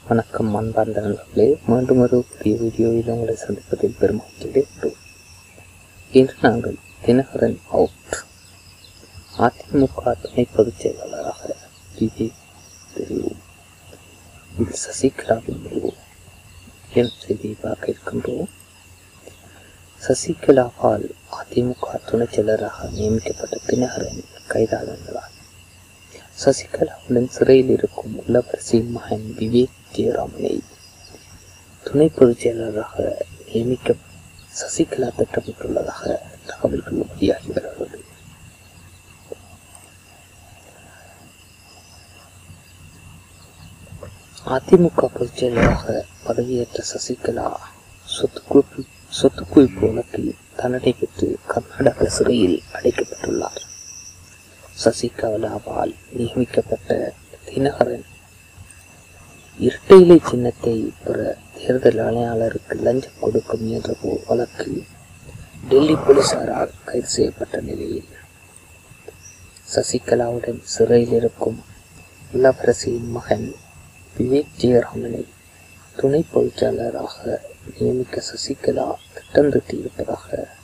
வணக்கம் அன்பார்ந்த நண்பர்களே மீண்டும் ஒரு புதிய வீடியோவில் உங்களை சந்திப்பதில் பெருமகிழ்ச்சி அடைகிறோம் இன்று நாங்கள் தினகரன் அவுட் அதிமுக துணை பொதுச் செயலாளராக விவேக் தெரிவு இது சசிகலாவின் முடிவு என் செய்தியை பார்க்க இருக்கின்றோம் சசிகலாவால் அதிமுக துணைச் செயலராக நியமிக்கப்பட்ட தினகரன் கைதாளர்களால் சசிகலாவுடன் சிறையில் இருக்கும் இளவரசியின் மகன் விவேக் ஜெயராமனை துணை பொதுச் செயலராக நியமிக்க சசிகலா திட்டமிட்டுள்ளதாக தகவல்கள் வெளியாகி வருகிறது அதிமுக பொதுச் செயலராக பதவியேற்ற சசிகலா சொத்து குவிப்பு சொத்து குவிப்பு வழக்கில் தண்டனை பெற்று கர்நாடக சிறையில் அடைக்கப்பட்டுள்ளார் சசிகலாவால் நியமிக்கப்பட்ட தினகரன் இரட்டை இலை சின்னத்தை பெற தேர்தல் ஆணையாளருக்கு லஞ்சம் கொடுக்க முயன்ற போ- வழக்கு டெல்லி போலீசாரால் கைது செய்யப்பட்ட நிலையில் சசிகலாவுடன் சிறையில் இருக்கும் இளவரசியின் மகன் விவேக் ஜெயராமனை துணை பொதுச்செயலராக நியமிக்க சசிகலா திட்டம் தீட்டியிருப்பதாக